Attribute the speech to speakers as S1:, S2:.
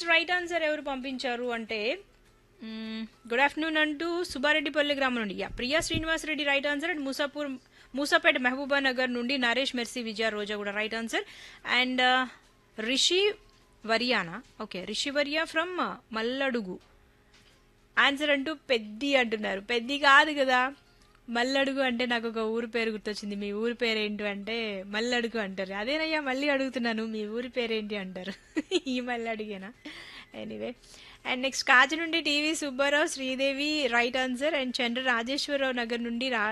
S1: next right answer ఎవరు పంపించారు అంటే గుడ్ ఆఫ్టర్నూన్ అంటూ సుబ్బారెడ్డిపల్లి గ్రామం నుండి యా Priya Srinivas Reddy right answer and Musapur Musapet Mahabubnagar నుండి నరేష్ మెర్సీ విజయ రోజా కూడా రైట్ ఆన్సర్ అండ్ రిషి వరియానా okay Rishi Variya from Malladugu answer అంటూ పెద్ది అంటున్నారు పెద్ది కాదు కదా మల్లడుగు అంటే నాకు ఒక ఊరి పేరు గుర్తొచ్చింది మీ ఊరి పేరు ఏంటి అంటే మల్లడుగు అంటారు అదేనయ్యా మళ్ళీ అడుగుతున్నాను మీ ఊరి పేరు ఏంటి అంటారు ఈ మల్లడుగేనా ఎనీవే అండ్ నెక్స్ట్ కాజు నుండి TV Subbarao Sridevi right answer and Chandra Rajeswararao Nagar నుండి రా